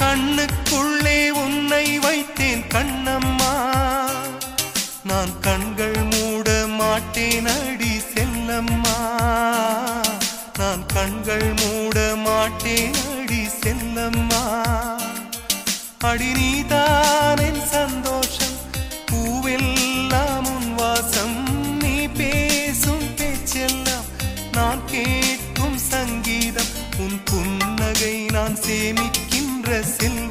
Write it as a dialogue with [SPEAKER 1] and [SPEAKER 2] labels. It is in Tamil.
[SPEAKER 1] கண்ணுக்குள்ளே உன்னை வைத்தேன் கண்ணம்மா நான் கண்கள் மூட மாட்டேன் அடி செல்லம்மா நான் கண்கள் மூட மாட்டேன் அடி செல்லம்மா அடி நீதான் என் சந்தோஷம் பூவெல்லாம் உன் வாசம் நீ பேசும் பேச்செல்லாம் நான் கேட்கும் சங்கீதம் உன் புன்னகை நான் சேமிக்கின்ற செல்வம்